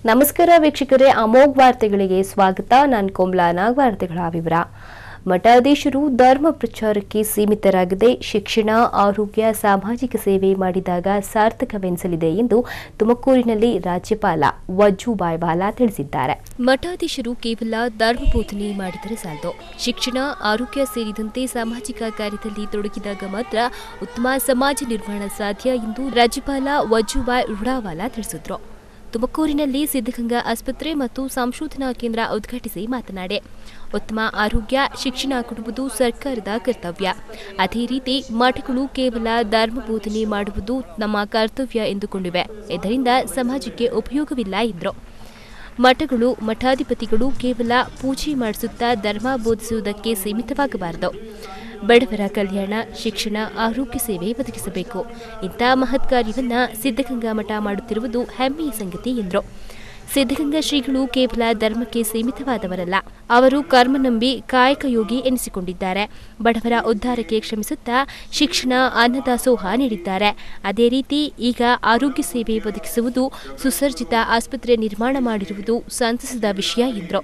ನಮಸ್ಕಾರ ವೀಕ್ಷಕರೇ ಅಮೋಘ್ ವಾರ್ತೆಗಳಿಗೆ ಸ್ವಾಗತ ನಾನು ಕೋಮ್ಲಾನಾಗ್ ವಾರ್ತೆಗಳ ವಿವರ ಮಠಾಧೀಶರು ಧರ್ಮ ಪ್ರಚಾರಕ್ಕೆ ಸೀಮಿತರಾಗದೆ ಶಿಕ್ಷಣ ಆರೋಗ್ಯ ಸಾಮಾಜಿಕ ಸೇವೆ ಮಾಡಿದಾಗ ಸಾರ್ಥಕವೆನಿಸಲಿದೆ ಎಂದು ತುಮಕೂರಿನಲ್ಲಿ ರಾಜ್ಯಪಾಲ ವಜೂಭಾಯ್ ವಾಲಾ ತಿಳಿಸಿದ್ದಾರೆ ಮಠಾಧೀಶರು ಕೇವಲ ಧರ್ಮ ಬೋಧನೆ ಮಾಡಿದರೆ ಸಾಲದು ಶಿಕ್ಷಣ ಆರೋಗ್ಯ ಸೇರಿದಂತೆ ಸಾಮಾಜಿಕ ಕಾರ್ಯದಲ್ಲಿ ತೊಡಗಿದಾಗ ಮಾತ್ರ ಉತ್ತಮ ಸಮಾಜ ನಿರ್ಮಾಣ ಸಾಧ್ಯ ಎಂದು ರಾಜ್ಯಪಾಲ ವಜೂಭಾಯ್ ರುಡಾವಾಲಾ ತಿಳಿಸಿದರು ತುಮಕೂರಿನಲ್ಲಿ ಸಿದ್ಧಗಂಗಾ ಆಸ್ಪತ್ರೆ ಮತ್ತು ಸಂಶೋಧನಾ ಕೇಂದ್ರ ಉದ್ಘಾಟಿಸಿ ಮಾತನಾಡಿ ಉತ್ತಮ ಆರೋಗ್ಯ ಶಿಕ್ಷಣ ಕೊಡುವುದು ಸರ್ಕಾರದ ಕರ್ತವ್ಯ ಅದೇ ರೀತಿ ಮಠಗಳು ಕೇವಲ ಧರ್ಮ ಬೋಧನೆ ಮಾಡುವುದು ನಮ್ಮ ಕರ್ತವ್ಯ ಎಂದುಕೊಂಡಿವೆ ಇದರಿಂದ ಸಮಾಜಕ್ಕೆ ಉಪಯೋಗವಿಲ್ಲ ಎಂದರು ಮಠಗಳು ಮಠಾಧಿಪತಿಗಳು ಕೇವಲ ಪೂಜೆ ಮಾಡಿಸುತ್ತಾ ಧರ್ಮ ಬೋಧಿಸುವುದಕ್ಕೆ ಸೀಮಿತವಾಗಬಾರದು ಬಡವರ ಕಲ್ಯಾಣ ಶಿಕ್ಷಣ ಆರೋಗ್ಯ ಸೇವೆ ಒದಗಿಸಬೇಕು ಇಂಥ ಮಹತ್ ಕಾರ್ಯವನ್ನ ಸಿದ್ಧಗಂಗಾ ಮಠ ಮಾಡುತ್ತಿರುವುದು ಹೆಮ್ಮೆಯ ಸಂಗತಿ ಎಂದರು ಸಿದ್ಧಗಂಗಾ ಶ್ರೀಗಳು ಕೇವಲ ಧರ್ಮಕ್ಕೆ ಸೀಮಿತವಾದವರಲ್ಲ ಅವರು ಕರ್ಮ ನಂಬಿ ಕಾಯಕ ಯೋಗಿ ಎನಿಸಿಕೊಂಡಿದ್ದಾರೆ ಬಡವರ ಉದ್ಧಾರಕ್ಕೆ ಶ್ರಮಿಸುತ್ತಾ ಶಿಕ್ಷಣ ಅನ್ನದಾಸೋಹ ನೀಡಿದ್ದಾರೆ ಅದೇ ರೀತಿ ಈಗ ಆರೋಗ್ಯ ಸೇವೆ ಒದಗಿಸುವುದು ಸುಸರ್ಜಿತ ಆಸ್ಪತ್ರೆ ನಿರ್ಮಾಣ ಮಾಡಿರುವುದು ಸಂತಸದ ವಿಷಯ ಎಂದರು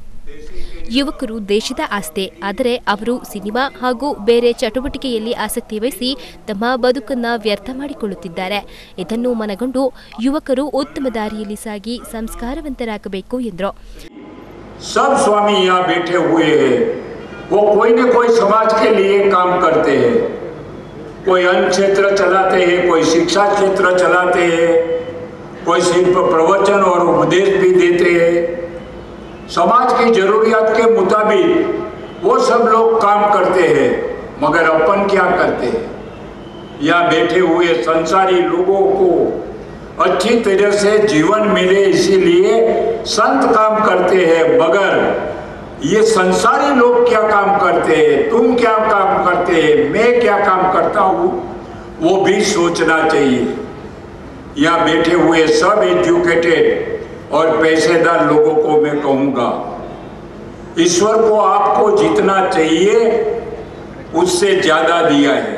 ಯುವಕರು ದೇಶದ ಆಸ್ತಿ ಆದರೆ ಅವರು ಸಿನಿಮಾ ಹಾಗೂ ಬೇರೆ ಚಟುವಟಿಕೆಯಲ್ಲಿ ಆಸಕ್ತಿ ವಹಿಸಿ ತಮ್ಮ ಬದುಕನ್ನ ವ್ಯರ್ಥ ಮಾಡಿಕೊಳ್ಳುತ್ತಿದ್ದಾರೆ ಇದನ್ನು ಮನಗೊಂಡು ಯುವಕರು ಉತ್ತಮ ದಾರಿಯಲ್ಲಿ ಸಾಗಿ ಸಂಸ್ಕಾರವಂತರಾಗಬೇಕು ಎಂದರು सब स्वामी यहाँ बैठे हुए हैं वो कोई न कोई समाज के लिए काम करते हैं कोई अन्न क्षेत्र चलाते हैं कोई शिक्षा क्षेत्र चलाते हैं कोई सिर्फ प्रवचन और उपदेश भी देते हैं समाज की जरूरियात के मुताबिक वो सब लोग काम करते हैं मगर अपन क्या करते हैं यहाँ बैठे हुए संसारी लोगों को अच्छी तरह से जीवन मिले इसीलिए संत काम करते हैं मगर ये संसारी लोग क्या काम करते हैं तुम क्या काम करते हैं मैं क्या काम करता हूँ वो भी सोचना चाहिए यहाँ बैठे हुए सब एजुकेटेड और पैसेदार लोगों को मैं कहूँगा ईश्वर को आपको जितना चाहिए उससे ज़्यादा दिया है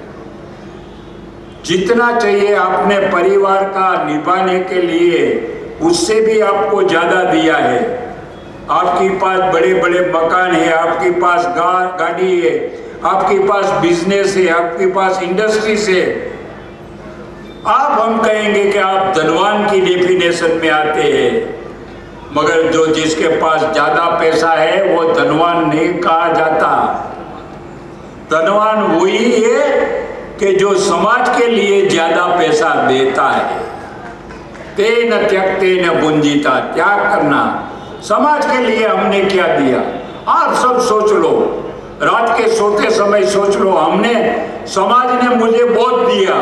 जितना चाहिए अपने परिवार का निभाने के लिए उससे भी आपको ज़्यादा दिया है आपके पास बड़े बड़े मकान है आपके पास गा, गाड़ी है आपके पास बिजनेस है आपके पास इंडस्ट्रीज है आप हम कहेंगे कि आप धनवान की डेफिनेशन में आते हैं मगर जो जिसके पास ज़्यादा पैसा है वो धनवान नहीं कहा जाता धनवान वही है कि जो समाज के लिए ज्यादा पैसा देता है तेन त्यक्ते न बुंजीता त्याग करना समाज के लिए हमने क्या दिया आप सब सोच लो रात के सोते समय सोच लो हमने समाज ने मुझे बहुत दिया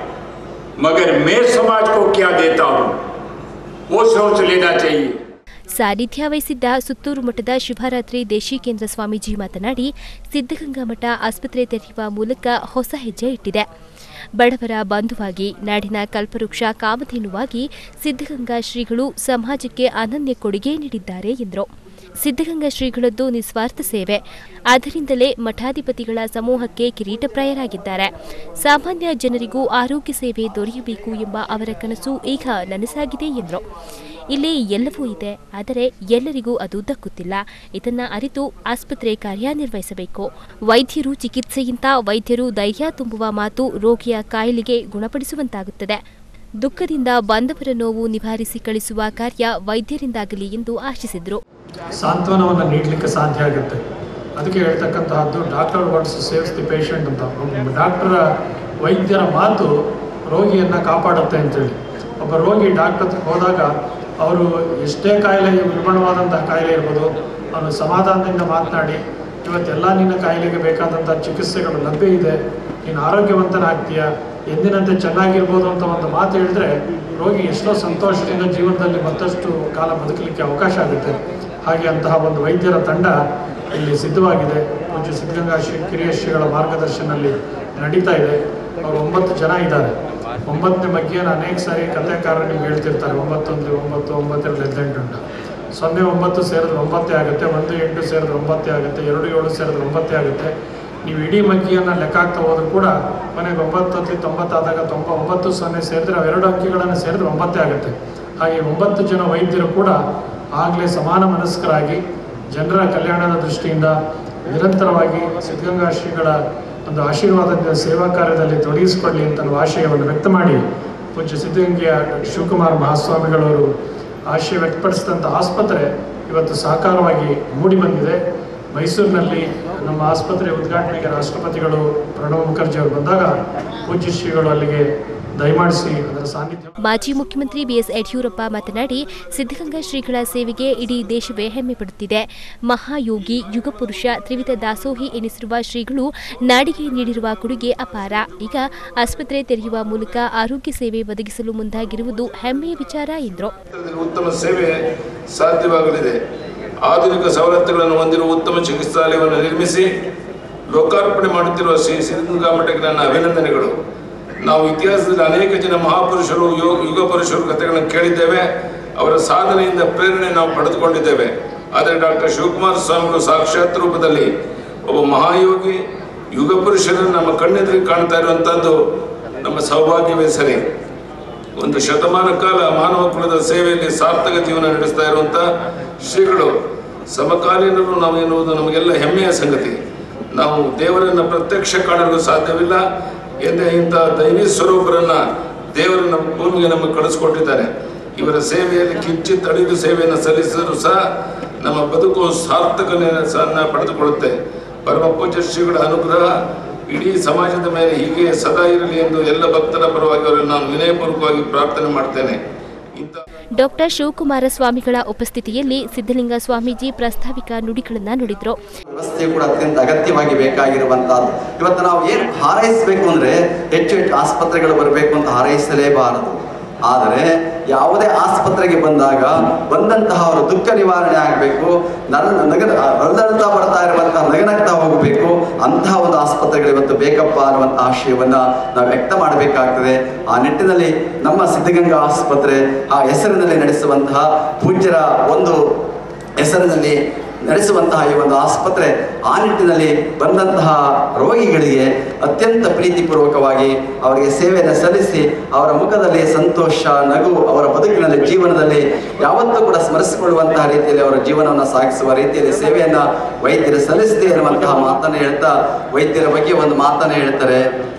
मगर मैं समाज को क्या देता हूं वो सोच लेना चाहिए ಸಾನ್ನಿಧ್ಯ ವಹಿಸಿದ್ದ ಸುತ್ತೂರು ಮಠದ ಶಿವರಾತ್ರಿ ದೇಶಿಕೇಂದ್ರ ಸ್ವಾಮೀಜಿ ಮಾತನಾಡಿ ಸಿದ್ಧಗಂಗಾ ಮಠ ಆಸ್ಪತ್ರೆ ತೆರೆಯುವ ಮೂಲಕ ಹೊಸ ಹೆಜ್ಜೆ ಇಟ್ಟಿದೆ ಬಡವರ ಬಂಧುವಾಗಿ ನಾಡಿನ ಕಲ್ಪವೃಕ್ಷ ಕಾಮಧೇನುವಾಗಿ ಸಿದ್ಧಗಂಗಾ ಶ್ರೀಗಳು ಸಮಾಜಕ್ಕೆ ಅನನ್ಯ ಕೊಡುಗೆ ನೀಡಿದ್ದಾರೆ ಎಂದರು ಸಿದ್ಧಗಂಗಾ ಶ್ರೀಗಳದ್ದು ನಿಸ್ವಾರ್ಥ ಸೇವೆ ಆದ್ದರಿಂದಲೇ ಮಠಾಧಿಪತಿಗಳ ಸಮೂಹಕ್ಕೆ ಕಿರೀಟಪ್ರಾಯರಾಗಿದ್ದಾರೆ ಸಾಮಾನ್ಯ ಜನರಿಗೂ ಆರೋಗ್ಯ ಸೇವೆ ದೊರೆಯಬೇಕು ಎಂಬ ಅವರ ಕನಸು ಈಗ ನನಸಾಗಿದೆ ಎಂದರು ಇಲ್ಲಿ ಎಲ್ಲವೂ ಇದೆ ಆದರೆ ಎಲ್ಲರಿಗೂ ಅದು ದಕ್ಕುತ್ತಿಲ್ಲ ಇದನ್ನ ಅರಿತು ಆಸ್ಪತ್ರೆ ಕಾರ್ಯನಿರ್ವಹಿಸಬೇಕು ವೈದ್ಯರು ಚಿಕಿತ್ಸೆಗಿಂತ ವೈದ್ಯರು ಧೈರ್ಯ ತುಂಬುವ ಮಾತು ರೋಗಿಯ ಕಾಯಿಲೆಗೆ ಗುಣಪಡಿಸುವಂತಾಗುತ್ತದೆ ದುಃಖದಿಂದ ಬಂದವರ ನೋವು ನಿವಾರಿಸಿ ಕಳಿಸುವ ಕಾರ್ಯ ವೈದ್ಯರಿಂದಾಗಲಿ ಎಂದು ಆಶಿಸಿದರು ಸಾಂತ್ವನವನ್ನು ನೀಡಲಿಕ್ಕೆ ಸಾಧ್ಯ ಆಗುತ್ತೆ ಅದಕ್ಕೆ ಹೇಳ್ತಕ್ಕಂತಹದ್ದು doctor words saves the patient ಅಂತ ಒಬ್ಬ ಡಾಕ್ಟರ ವೈದ್ಯರ ಮಾತು ರೋಗಿಯನ್ನು ಕಾಪಾಡುತ್ತೆ ಅಂತೇಳಿ ಒಬ್ಬ ರೋಗಿ ಡಾಕ್ಟರ್ ಹತ್ರ ಹೋದಾಗ ಅವರು ಎಷ್ಟೇ ಕಾಯಿಲೆ ವಿಭಿನ್ನವಾದಂತಹ ಕಾಯಿಲೆ ಇರ್ಬೋದು ಅವನು ಸಮಾಧಾನದಿಂದ ಮಾತನಾಡಿ ಇವತ್ತೆಲ್ಲ ನಿನ್ನ ಕಾಯಿಲೆಗೆ ಬೇಕಾದಂಥ ಚಿಕಿತ್ಸೆಗಳು ಲಭ್ಯ ಇದೆ ನೀನು ಆರೋಗ್ಯವಂತನಾಗ್ತೀಯ ಎಂದಿನಂತೆ ಚೆನ್ನಾಗಿರ್ಬೋದು ಅಂತ ಒಂದು ಮಾತು ಹೇಳಿದ್ರೆ ರೋಗಿ ಎಷ್ಟೋ ಸಂತೋಷದಿಂದ ಜೀವನದಲ್ಲಿ ಮತ್ತಷ್ಟು ಕಾಲ ಬದುಕಲಿಕ್ಕೆ ಅವಕಾಶ ಆಗುತ್ತೆ ಹಾಗೆ ಅಂತಹ ಒಂದು ವೈದ್ಯರ ತಂಡ ಇಲ್ಲಿ ಸಿದ್ಧವಾಗಿದೆ ಪೂಜ್ಯ ಸಿದ್ಧಗಂಗಾ ಶ್ರೀ ಕಿರಿಯ ಶ್ರೀಗಳ ಮಾರ್ಗದರ್ಶನಲ್ಲಿ ನಡೀತಾ ಇದೆ ಅವರು ಒಂಬತ್ತು ಜನ ಇದ್ದಾರೆ ಒಂಬತ್ತನೇ ಬಗ್ಗೆ ಅನೇಕ ಸಾರಿ ಕಥೆಕಾರರು ನಿಮ್ಗೆ ಹೇಳ್ತಿರ್ತಾರೆ ಒಂಬತ್ತೊಂದು ಒಂಬತ್ತು ಒಂಬತ್ತೆರಡು ಹದಿನೆಂಟು ಅಂತ ಸೊನ್ನೆ ಒಂಬತ್ತು ಸೇರಿದ್ರೆ ಒಂಬತ್ತೇ ಆಗುತ್ತೆ ಒಂದು ಎಂಟು ಸೇರಿದ್ರೆ ಒಂಬತ್ತೇ ಆಗುತ್ತೆ ಎರಡು ಏಳು ಸೇರಿದ್ರೆ ಒಂಬತ್ತೇ ಆಗುತ್ತೆ ನೀವು ಇಡೀ ಮಗ್ಗಿಯನ್ನು ಲೆಕ್ಕ ಹಾಕ್ತಾ ಹೋದ್ರು ಕೂಡ ಕೊನೆಗೆ ಒಂಬತ್ತು ತೊಂಬತ್ತಾದಾಗ ತೊಂಬ ಒಂಬತ್ತು ಸೊನ್ನೆ ಸೇರಿದ್ರೆ ಅವೆರಡು ಅಂಕಿಗಳನ್ನು ಸೇರಿದ್ರೆ ಒಂಬತ್ತೇ ಆಗುತ್ತೆ ಹಾಗೆ ಒಂಬತ್ತು ಜನ ವೈದ್ಯರು ಕೂಡ ಆಗಲೇ ಸಮಾನ ಮನಸ್ಕರಾಗಿ ಜನರ ಕಲ್ಯಾಣದ ದೃಷ್ಟಿಯಿಂದ ನಿರಂತರವಾಗಿ ಸಿದ್ಧಗಂಗಾ ಶ್ರೀಗಳ ಒಂದು ಆಶೀರ್ವಾದದಿಂದ ಸೇವಾ ಕಾರ್ಯದಲ್ಲಿ ತೊಡಗಿಸಿಕೊಳ್ಳಿ ಅಂತ ನಾವು ಆಶಯವನ್ನು ವ್ಯಕ್ತ ಮಾಡಿ ಪೂಜ್ಯ ಸಿದ್ಧಗಂಗೆಯ ಶಿವಕುಮಾರ್ ಮಹಾಸ್ವಾಮಿಗಳವರು ಆಶಯ ವ್ಯಕ್ತಪಡಿಸಿದಂಥ ಆಸ್ಪತ್ರೆ ಇವತ್ತು ಸಾಕಾರವಾಗಿ ಮೂಡಿ ಬಂದಿದೆ ಮೈಸೂರಿನಲ್ಲಿ ನಮ್ಮ ಆಸ್ಪತ್ರೆ ಉದ್ಘಾಟನೆಗೆ ರಾಷ್ಟ್ರಪತಿಗಳು ಪ್ರಣವ್ ಮುಖರ್ಜಿ ಅವರು ಬಂದಾಗ ಪೂಜ್ಯ ಶ್ರೀಗಳು ಅಲ್ಲಿಗೆ ದಯಮಾಡಿಸಿ ಅದರ ಸಾನ್ನಿಧ್ಯ ಮಾಜಿ ಮುಖ್ಯಮಂತ್ರಿ ಬಿಎಸ್ ಯಡಿಯೂರಪ್ಪ ಮಾತನಾಡಿ ಸಿದ್ಧಗಂಗಾ ಶ್ರೀಗಳ ಸೇವೆಗೆ ಇಡೀ ದೇಶವೇ ಹೆಮ್ಮೆ ಪಡುತ್ತಿದೆ ಮಹಾಯೋಗಿ ಯುಗಪುರುಷ ತ್ರಿವಿಧ ದಾಸೋಹಿ ಎನಿಸಿರುವ ಶ್ರೀಗಳು ನಾಡಿಗೆ ನೀಡಿರುವ ಕೊಡುಗೆ ಅಪಾರ ಈಗ ಆಸ್ಪತ್ರೆ ತೆರೆಯುವ ಮೂಲಕ ಆರೋಗ್ಯ ಸೇವೆ ಒದಗಿಸಲು ಮುಂದಾಗಿರುವುದು ಹೆಮ್ಮೆಯ ವಿಚಾರ ಎಂದರು ಕ್ಷೇತ್ರದಲ್ಲಿ ಉತ್ತಮ ಸೇವೆ ಸಾಧ್ಯವಾಗಲಿದೆ ಆಧುನಿಕ ಸವಲತ್ತುಗಳನ್ನು ಹೊಂದಿರುವ ಉತ್ತಮ ಚಿಕಿತ್ಸಾಲಯವನ್ನು ನಿರ್ಮಿಸಿ ಲೋಕಾರ್ಪಣೆ ಮಾಡುತ್ತಿರುವ ಶ್ರೀ ಸಿದ್ಧಗಂಗಾ ಮಠಕ್ಕೆ ನನ್ನ ಅಭಿನಂದನೆಗಳು ನಾವು ಇತಿಹಾಸದಲ್ಲಿ ಅನೇಕ ಜನ ಮಹಾಪುರುಷರು ಯೋಗ ಯುಗ ಪುರುಷರು ಕಥೆಗಳನ್ನು ಕೇಳಿದ್ದೇವೆ ಅವರ ಸಾಧನೆಯಿಂದ ಪ್ರೇರಣೆ ನಾವು ಪಡೆದುಕೊಂಡಿದ್ದೇವೆ ಆದರೆ ಡಾಕ್ಟರ್ ಶಿವಕುಮಾರ ಸ್ವಾಮಿಗಳು ಸಾಕ್ಷಾತ್ ರೂಪದಲ್ಲಿ ಒಬ್ಬ ಮಹಾಯೋಗಿ ಯುಗ ಪುರುಷರನ್ನು ನಮ್ಮ ಕಣ್ಣೆದುರಿಗೆ ಕಾಣ್ತಾ ಇರುವಂಥದ್ದು ನಮ್ಮ ಸೌಭಾಗ್ಯವೇ ಸರಿ ಒಂದು ಶತಮಾನ ಕಾಲ ಮಾನವ ಕುಲದ ಸೇವೆಯಲ್ಲಿ ಸಾರ್ಥಕ ಜೀವನ ನಡೆಸ್ತಾ ಇರುವಂಥ ಶ್ರೀಗಳು ಸಮಕಾಲೀನರು ನಾವು ಎನ್ನುವುದು ನಮಗೆಲ್ಲ ಹೆಮ್ಮೆಯ ಸಂಗತಿ ನಾವು ದೇವರನ್ನು ಪ್ರತ್ಯಕ್ಷ ಕಾಣಲು ಸಾಧ್ಯವಿಲ್ಲ ಎಂದೇ ಇಂಥ ದೈವಿ ಸ್ವರೂಪರನ್ನ ದೇವರು ನಮ್ಮ ಭೂಮಿಗೆ ನಮಗೆ ಕಳಿಸ್ಕೊಟ್ಟಿದ್ದಾರೆ ಇವರ ಸೇವೆಯಲ್ಲಿ ಕಿಂಚಿತ್ ಅಡಿದು ಸೇವೆಯನ್ನು ಸಲ್ಲಿಸಿದರೂ ಸಹ ನಮ್ಮ ಬದುಕು ಸಾರ್ಥಕತೆಯನ್ನು ಪಡೆದುಕೊಳ್ಳುತ್ತೆ ಪರಮ ಪೂಜ್ಯ ಶ್ರೀಗಳ ಅನುಗ್ರಹ ಇಡೀ ಸಮಾಜದ ಮೇಲೆ ಹೀಗೆ ಸದಾ ಇರಲಿ ಎಂದು ಎಲ್ಲ ಭಕ್ತರ ಪರವಾಗಿ ಅವರನ್ನು ನಾನು ವಿನಯಪೂರ್ವಕವಾಗಿ ಪ್ರಾರ್ಥನೆ ಮಾಡ್ತೇನೆ ಇಂಥ ಡಾಕ್ಟರ್ ಶಿವಕುಮಾರ ಸ್ವಾಮಿಗಳ ಉಪಸ್ಥಿತಿಯಲ್ಲಿ ಸಿದ್ದಲಿಂಗ ಸ್ವಾಮೀಜಿ ಪ್ರಾಸ್ತಾವಿಕ ನುಡಿಗಳನ್ನು ನುಡಿದರು ವ್ಯವಸ್ಥೆ ಕೂಡ ಅತ್ಯಂತ ಅಗತ್ಯವಾಗಿ ಬೇಕಾಗಿರುವಂತಹದ್ದು ಇವತ್ತು ನಾವು ಏನು ಹಾರೈಸಬೇಕು ಅಂದ್ರೆ ಹೆಚ್ಚು ಹೆಚ್ಚು ಆಸ್ಪತ್ರೆಗಳು ಬರಬೇಕು ಅಂತ ಹಾರೈಸಲೇಬಾರದು ಆದರೆ ಯಾವುದೇ ಆಸ್ಪತ್ರೆಗೆ ಬಂದಾಗ ಬಂದಂತಹ ಅವರ ದುಃಖ ನಿವಾರಣೆ ಆಗಬೇಕು ನರ ನಗದ ಅರದಳ್ತಾ ಬರ್ತಾ ಇರುವಂತಹ ನಗನಗ್ತಾ ಹೋಗಬೇಕು ಅಂತಹ ಒಂದು ಆಸ್ಪತ್ರೆಗಳು ಇವತ್ತು ಬೇಕಪ್ಪ ಅನ್ನುವಂಥ ಆಶಯವನ್ನ ನಾವು ವ್ಯಕ್ತ ಮಾಡಬೇಕಾಗ್ತದೆ ಆ ನಿಟ್ಟಿನಲ್ಲಿ ನಮ್ಮ ಸಿದ್ಧಗಂಗಾ ಆಸ್ಪತ್ರೆ ಆ ಹೆಸರಿನಲ್ಲಿ ನಡೆಸುವಂತಹ ಪೂಜ್ಯರ ಒಂದು ಹೆಸರಿನಲ್ಲಿ ನಡೆಸುವಂತಹ ಈ ಒಂದು ಆಸ್ಪತ್ರೆ ಆ ನಿಟ್ಟಿನಲ್ಲಿ ಬಂದಂತಹ ರೋಗಿಗಳಿಗೆ ಅತ್ಯಂತ ಪ್ರೀತಿಪೂರ್ವಕವಾಗಿ ಅವರಿಗೆ ಸೇವೆಯನ್ನು ಸಲ್ಲಿಸಿ ಅವರ ಮುಖದಲ್ಲಿ ಸಂತೋಷ ನಗು ಅವರ ಬದುಕಿನಲ್ಲಿ ಜೀವನದಲ್ಲಿ ಯಾವತ್ತೂ ಕೂಡ ಸ್ಮರಿಸಿಕೊಳ್ಳುವಂತಹ ರೀತಿಯಲ್ಲಿ ಅವರ ಜೀವನವನ್ನು ಸಾಗಿಸುವ ರೀತಿಯಲ್ಲಿ ಸೇವೆಯನ್ನು ವೈದ್ಯರು ಸಲ್ಲಿಸಿದೆ ಎನ್ನುವಂತಹ ಮಾತನ್ನು ಹೇಳ್ತಾ ವೈದ್ಯರ ಬಗ್ಗೆ ಒಂದು ಮಾತನ್ನು ಹೇಳ್ತಾರೆ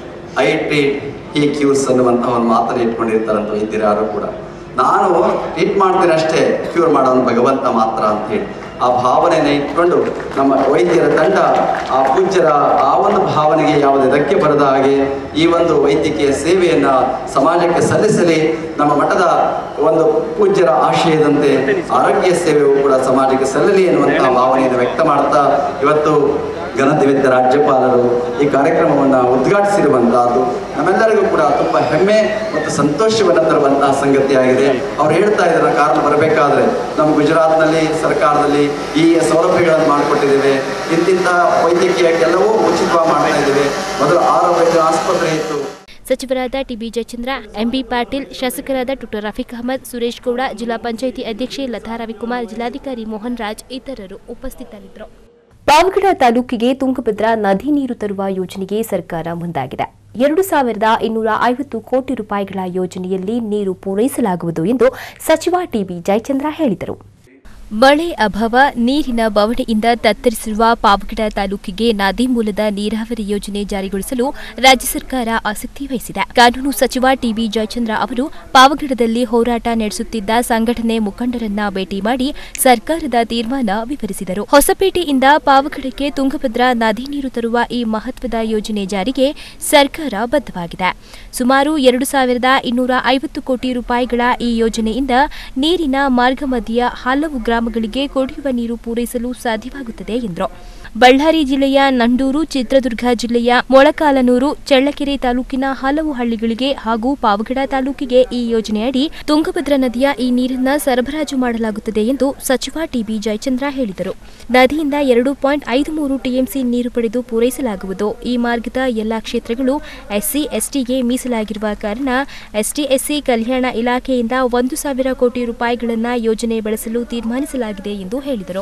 ಐ ಟ್ರೀಟ್ ಹಿ ಕ್ಯೂರ್ಸ್ ಅನ್ನುವಂತಹ ಒಂದು ಮಾತನ್ನು ಇಟ್ಕೊಂಡಿರ್ತಾರಂತ ವೈದ್ಯರು ಯಾರು ಕೂಡ ನಾನು ಟ್ರೀಟ್ ಮಾಡ್ತೀನಿ ಅಷ್ಟೇ ಕ್ಯೂರ್ ಮಾಡೋನು ಭಗವಂತ ಮಾತ್ರ ಅಂತ ಹೇಳಿ ಆ ಭಾವನೆಯನ್ನು ಇಟ್ಕೊಂಡು ನಮ್ಮ ವೈದ್ಯರ ತಂಡ ಆ ಪೂಜ್ಯರ ಆ ಒಂದು ಭಾವನೆಗೆ ಯಾವುದೇ ಧಕ್ಕೆ ಬರದ ಹಾಗೆ ಈ ಒಂದು ವೈದ್ಯಕೀಯ ಸೇವೆಯನ್ನು ಸಮಾಜಕ್ಕೆ ಸಲ್ಲಿಸಲಿ ನಮ್ಮ ಮಠದ ಒಂದು ಪೂಜ್ಯರ ಆಶಯದಂತೆ ಆರೋಗ್ಯ ಸೇವೆಯು ಕೂಡ ಸಮಾಜಕ್ಕೆ ಸಲ್ಲಲಿ ಎನ್ನುವಂತಹ ಭಾವನೆಯನ್ನು ವ್ಯಕ್ತ ಮಾಡ್ತಾ ಇವತ್ತು ಘನದಿವಿದ್ದ ರಾಜ್ಯಪಾಲರು ಈ ಕಾರ್ಯಕ್ರಮವನ್ನು ಉದ್ಘಾಟಿಸಿರುವಂತಹದ್ದು ನಮ್ಮೆಲ್ಲರಿಗೂ ಕೂಡ ತುಂಬ ಹೆಮ್ಮೆ ಮತ್ತು ಸಂತೋಷವನ್ನು ತರುವಂತಹ ಸಂಗತಿಯಾಗಿದೆ ಅವ್ರು ಹೇಳ್ತಾ ಇದ್ದಾರೆ ಕಾರಣ ಬರಬೇಕಾದ್ರೆ ನಮ್ಮ ಗುಜರಾತ್ನಲ್ಲಿ ಸರ್ಕಾರದಲ್ಲಿ ಈ ಸೌಲಭ್ಯಗಳನ್ನು ಮಾಡಿಕೊಟ್ಟಿದ್ದೇವೆ ಇಂತಿಂಥ ವೈದ್ಯಕೀಯ ಕೆಲವು ಉಚಿತವಾಗಿ ಮಾಡ್ತಾ ಇದ್ದೇವೆ ಮೊದಲು ಆರೋಗ್ಯ ಆಸ್ಪತ್ರೆ ಇತ್ತು ಸಚಿವರಾದ ಟಿಬಿ ಜಯಚಂದ್ರ ಎಂಬಿ ಪಾಟೀಲ್ ಶಾಸಕರಾದ ಡಾಕ್ಟರ್ ರಫೀಕ್ ಅಹಮದ್ ಸುರೇಶ್ ಗೌಡ ಜಿಲ್ಲಾ ಪಂಚಾಯಿತಿ ಅಧ್ಯಕ್ಷೆ ಲತಾ ರವಿಕುಮಾರ್ ಜಿಲ್ಲಾಧಿಕಾರಿ ಮೋಹನ್ ರಾಜ್ ಇತರರು ಉಪಸ್ಥಿತರಿದ್ದರು ಪಾವಗಡ ತಾಲೂಕಿಗೆ ತುಂಗಭದ್ರಾ ನದಿ ನೀರು ತರುವ ಯೋಜನೆಗೆ ಸರ್ಕಾರ ಮುಂದಾಗಿದೆ ಎರಡು ಸಾವಿರದ ಇನ್ನೂರ ಐವತ್ತು ಕೋಟಿ ರೂಪಾಯಿಗಳ ಯೋಜನೆಯಲ್ಲಿ ನೀರು ಪೂರೈಸಲಾಗುವುದು ಎಂದು ಸಚಿವ ಟಿಬಿ ಜಯಚಂದ್ರ ಹೇಳಿದರು ಮಳೆ ಅಭಾವ ನೀರಿನ ಬವಣೆಯಿಂದ ತತ್ತರಿಸಿರುವ ಪಾವಗಡ ತಾಲೂಕಿಗೆ ನದಿ ಮೂಲದ ನೀರಾವರಿ ಯೋಜನೆ ಜಾರಿಗೊಳಿಸಲು ರಾಜ್ಯ ಸರ್ಕಾರ ಆಸಕ್ತಿ ವಹಿಸಿದೆ ಕಾನೂನು ಸಚಿವ ಟಿಬಿ ಜಯಚಂದ್ರ ಅವರು ಪಾವಗಡದಲ್ಲಿ ಹೋರಾಟ ನಡೆಸುತ್ತಿದ್ದ ಸಂಘಟನೆ ಮುಖಂಡರನ್ನ ಭೇಟಿ ಮಾಡಿ ಸರ್ಕಾರದ ತೀರ್ಮಾನ ವಿವರಿಸಿದರು ಹೊಸಪೇಟೆಯಿಂದ ಪಾವಗಡಕ್ಕೆ ತುಂಗಭದ್ರಾ ನದಿ ನೀರು ತರುವ ಈ ಮಹತ್ವದ ಯೋಜನೆ ಜಾರಿಗೆ ಸರ್ಕಾರ ಬದ್ಧವಾಗಿದೆ ಸುಮಾರು ಎರಡು ಸಾವಿರದ ಇನ್ನೂರ ಐವತ್ತು ಕೋಟಿ ರೂಪಾಯಿಗಳ ಈ ಯೋಜನೆಯಿಂದ ನೀರಿನ ಮಾರ್ಗ ಮಧ್ಯೆಯ ಹಲವು ಗ್ರಾಮಗಳಿಗೆ ಕುಡಿಯುವ ನೀರು ಪೂರೈಸಲು ಸಾಧ್ಯವಾಗುತ್ತದೆ ಎಂದರು ಬಳ್ಳಾರಿ ಜಿಲ್ಲೆಯ ನಂಡೂರು ಚಿತ್ರದುರ್ಗ ಜಿಲ್ಲೆಯ ಮೊಳಕಾಲನೂರು ಚಳ್ಳಕೆರೆ ತಾಲೂಕಿನ ಹಲವು ಹಳ್ಳಿಗಳಿಗೆ ಹಾಗೂ ಪಾವಗಡ ತಾಲೂಕಿಗೆ ಈ ಯೋಜನೆಯಡಿ ತುಂಗಭದ್ರಾ ನದಿಯ ಈ ನೀರನ್ನ ಸರಬರಾಜು ಮಾಡಲಾಗುತ್ತದೆ ಎಂದು ಸಚಿವ ಟಿಬಿ ಜಯಚಂದ್ರ ಹೇಳಿದರು ನದಿಯಿಂದ ಎರಡು ಪಾಯಿಂಟ್ ಐದು ಮೂರು ಟಿಎಂಸಿ ನೀರು ಪಡೆದು ಪೂರೈಸಲಾಗುವುದು ಈ ಮಾರ್ಗದ ಎಲ್ಲಾ ಕ್ಷೇತ್ರಗಳು ಎಸ್ಸಿ ಎಸ್ಟಿಗೆ ಮೀಸಲಾಗಿರುವ ಕಾರಣ ಎಸ್ಟಿ ಎಸ್ಸಿ ಕಲ್ಯಾಣ ಇಲಾಖೆಯಿಂದ ಒಂದು ಸಾವಿರ ಕೋಟಿ ರೂಪಾಯಿಗಳನ್ನು ಯೋಜನೆ ಬಳಸಲು ತೀರ್ಮಾನಿಸಲಾಗಿದೆ ಎಂದು ಹೇಳಿದರು